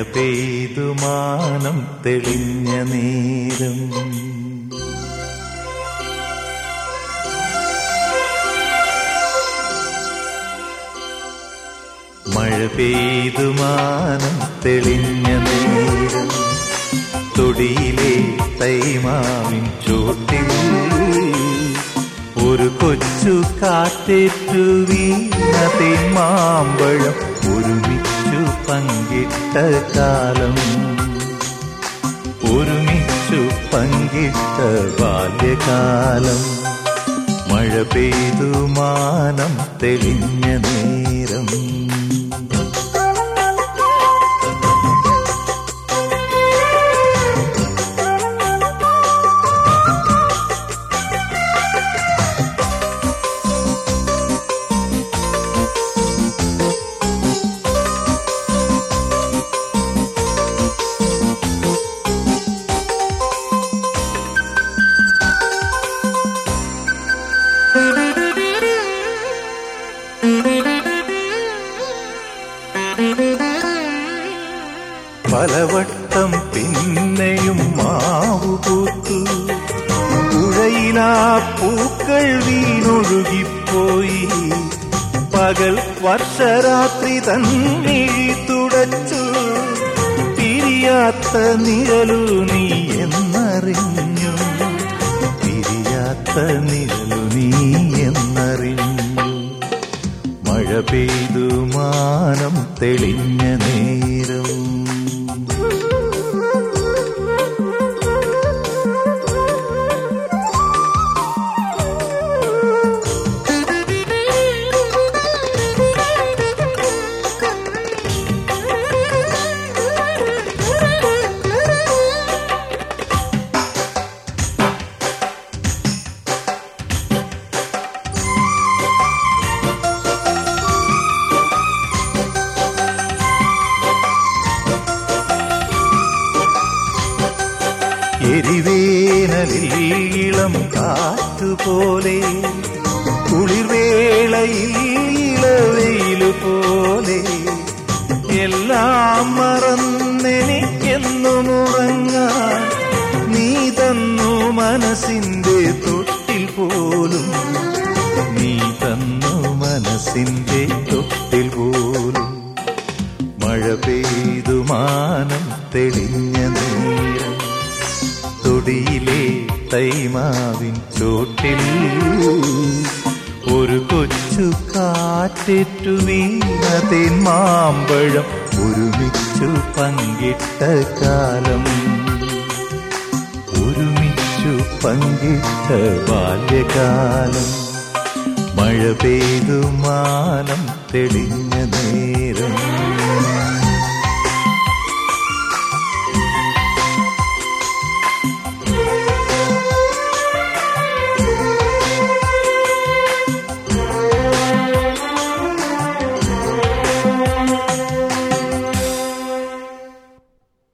പെയ്തു മാനം തെളിഞ്ഞ നേരം മഴ പെയ്തു മാനം തെളിഞ്ഞ നേരം തൊടിയിലെ തൈമാവിൻ ചോട്ടിൽ ഒരു കൊച്ചു കാറ്റേറ്റു വീണതേ മാമ്പഴം ഒരുമിച്ചു പങ്കിട്ട കാലം ഒരുമിച്ചു പങ്കിട്ട ബാല്യകാലം മഴ പെയ്തു മാനം തെളിഞ്ഞ നേരം പലവട്ടം പിന്നെയും മാവു പൂത്തു പുഴയിലാ പൂക്കൾ വീണൊഴുകിപ്പോയി പകൽ വർഷരാത്രി തന്നിഴി തുടച്ചു പിരിയാത്ത നിഴലു നീ എന്നറിഞ്ഞു പിരിയാത്ത നിഴലു നീ എന്നറിഞ്ഞു മഴ പെയ്തു മാനം തെളിഞ്ഞ നേരം എരിവേനലിൽ ഇളം കാറ്റുപോലെ കുളിർവേളയിൽ ഇളവെയിലു പോലെ എല്ലാം മറന്നെനിക്കെന്നും ഉറങ്ങാൻ നീ തന്നു മനസ്സിന്റെ തൊട്ടിൽ പോലും നീ തന്നു മനസ്സിന്റെ തൊട്ടിൽ പോലും മഴ പെയ്തു മാനം തെളിഞ്ഞ നേരം തൊടിയിലെ തൈമാവിൻ ചോട്ടിൽ ഒരു കൊച്ചു കാറ്റേറ്റു വീണതേൻ മാമ്പഴം ഒരുമിച്ചു പങ്കിട്ട കാലം ഒരുമിച്ചു പങ്കിട്ട ബാല്യകാലം മഴ പെയ്തു മാനം തെളിഞ്ഞ നേരം